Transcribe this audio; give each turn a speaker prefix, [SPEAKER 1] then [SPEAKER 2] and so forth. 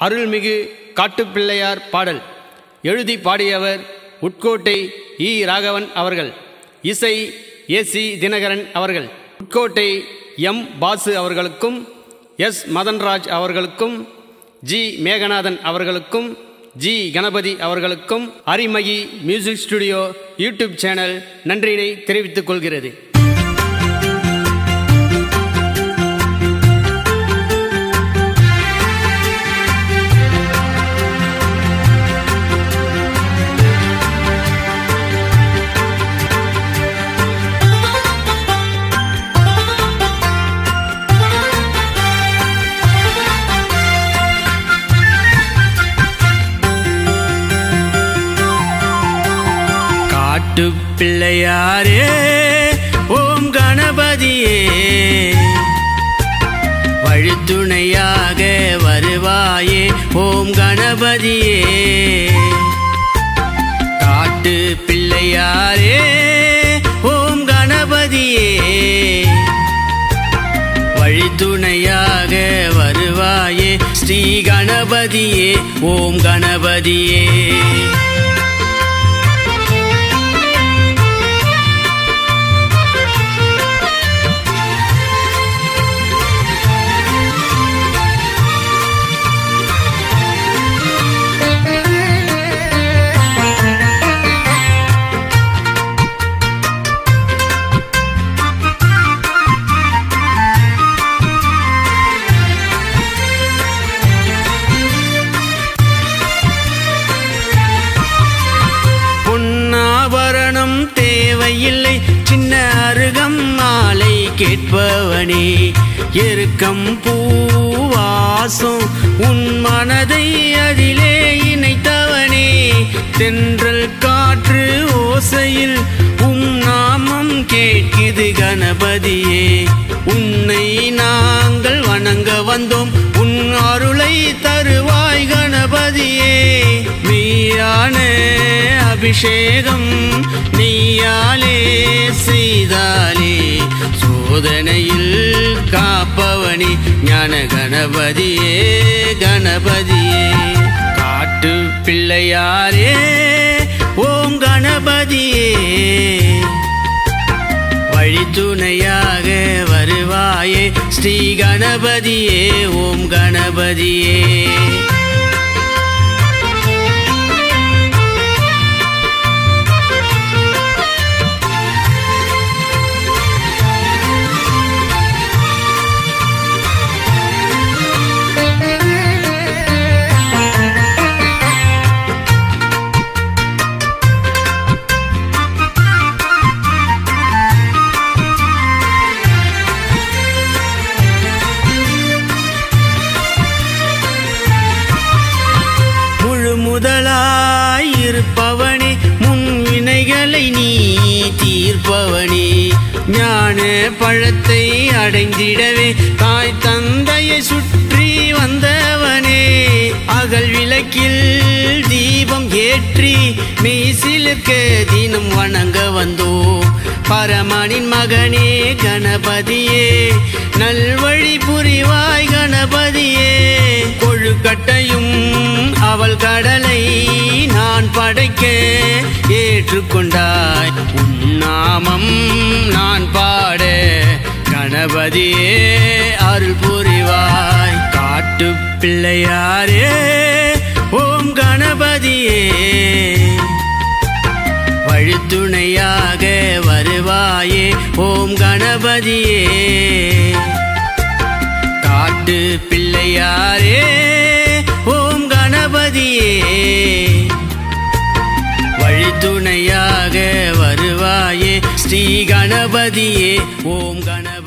[SPEAKER 1] அருள்மிகு காட்டுப்பிள்ளையார் பாடல் எழுதி பாடியவர் உட்கோட்டை இ ராகவன் அவர்கள் இசை ஏசி தினகரன் அவர்கள் உட்கோட்டை எம் பாசு அவர்களுக்கும் எஸ் மதன்ராஜ் அவர்களுக்கும் ஜி மேகநாதன் அவர்களுக்கும் ஜி கணபதி அவர்களுக்கும் அரிமகி மியூசிக் ஸ்டுடியோ யூடியூப் சேனல் நன்றியினை தெரிவித்துக் கொள்கிறது
[SPEAKER 2] காட்டு பிள்ளையாரே ஓம் கணபதியே வழித்துணையாக வருவாயே ஓம் கணபதியே காட்டு பிள்ளையாரே ஓம் கணபதியே வழித்துணையாக வருவாயே ஸ்ரீ கணபதியே ஓம் கணபதியே பொன்னாபரணம் தேவையில்லை சின்ன அருகம் மாலை கேட்பவனே எருக்கம் பூவாசம் உன் மனதை அதிலே இணைத்தவனே தென்றல் காற்று ஓசையில் உம் நாமம் கேட்குது கணபதியே உன்னை நாங்கள் வணங்க வந்தோம் உன் அருளை தருவாய் கணபதியே மீரான அபிஷேகம் நீயாலே செய்தாலே சோதனையில் காப்பவனி ஞான கணபதியே கணபதியே காட்டு பிள்ளையாரே ஓம் கணபதியே வழித்துணையாக வருவாயே ஸ்ரீ கணபதியே ஓம் கணபதியே முழு முதலாய் இருப்பவனே முன் வினைகளை நீ தீர்ப்பவனே ஞான பழத்தை அடைந்திடவே தாய் தந்தையை சுற்றி வந்தவனே அகல் விளக்கில் தீபம் ஏற்றி மெய்சிலிருக்க தினம் வணங்க வந்தோம் பரமனின் மகனே கணபதியே நல்வழி புரிவாய் கணபதியே கொழுக்கட்டையும் அவள் கடலை நான் படைக்க ஏற்றுக்கொண்டாய் உன் நாமம் நான் பாட கணபதியே அருள் புரிவாய் காட்டு பிள்ளையாரே ஓம் கணபதியே வழித்துணையாக வருவாயே ஓம் கணபதியே காட்டு பிள்ளையாரே ஓம் கணபதியே வழித்துணையாக வருவாயே ஸ்ரீ கணபதியே ஓம் கணபதி